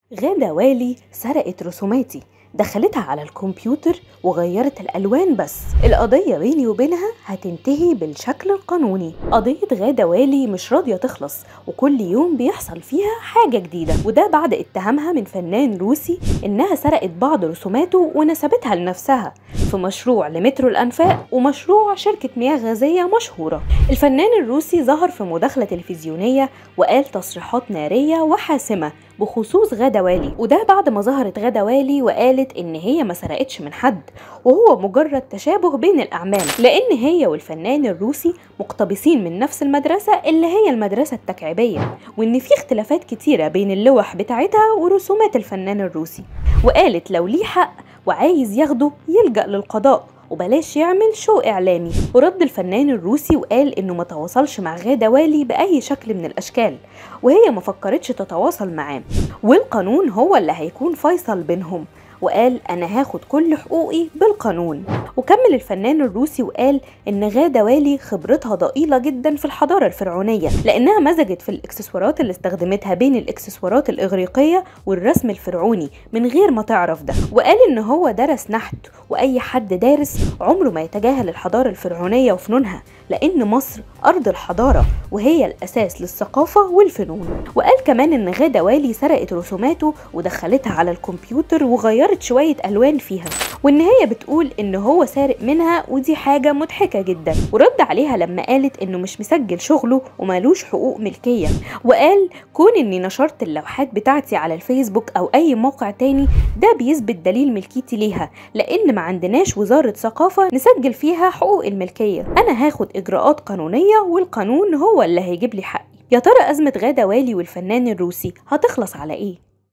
غادة والي سرقت رسوماتي دخلتها على الكمبيوتر وغيرت الألوان بس القضية بيني وبينها هتنتهي بالشكل القانوني قضية غادة والي مش راضية تخلص وكل يوم بيحصل فيها حاجة جديدة وده بعد اتهامها من فنان روسي إنها سرقت بعض رسوماته ونسبتها لنفسها في مشروع لمترو الأنفاق ومشروع شركة مياه غازية مشهورة الفنان الروسي ظهر في مداخلة تلفزيونية وقال تصريحات نارية وحاسمة بخصوص غادة والي وده بعد ما ظهرت غادة والي وقالت ان هي ما سرقتش من حد وهو مجرد تشابه بين الاعمال لان هي والفنان الروسي مقتبسين من نفس المدرسة اللي هي المدرسة التكعيبية وان في اختلافات كتيرة بين اللوح بتاعتها ورسومات الفنان الروسي وقالت لو ليه حق وعايز ياخده يلجأ للقضاء وبلاش يعمل شو إعلامي ورد الفنان الروسي وقال إنه ما تواصلش مع غادة والي بأي شكل من الأشكال وهي ما فكرتش تتواصل معاه والقانون هو اللي هيكون فيصل بينهم وقال أنا هاخد كل حقوقي بالقانون وكمل الفنان الروسي وقال إن غادة والي خبرتها ضئيلة جدا في الحضارة الفرعونية لأنها مزجت في الإكسسوارات اللي استخدمتها بين الإكسسوارات الإغريقية والرسم الفرعوني من غير ما تعرف ده وقال إن هو درس نحت وأي حد دارس عمره ما يتجاهل الحضارة الفرعونية وفنونها لأن مصر أرض الحضارة وهي الأساس للثقافة والفنون وقال كمان إن غادة والي سرقت رسوماته ودخلتها على الكمبيوتر وغيرت شوية ألوان فيها وإن هي بتقول إن هو سارق منها ودي حاجة مضحكة جدا ورد عليها لما قالت إنه مش مسجل شغله ومالوش حقوق ملكية وقال كون إني نشرت اللوحات بتاعتي على الفيسبوك أو أي موقع تاني ده بيثبت دليل ملكيتي ليها لأن ما عندناش وزارة ثقافة نسجل فيها حقوق الملكية أنا هاخد إجراءات قانونية والقانون هو اللي هيجيب لي حقي يا ترى أزمة غادة والي والفنان الروسي هتخلص على إيه؟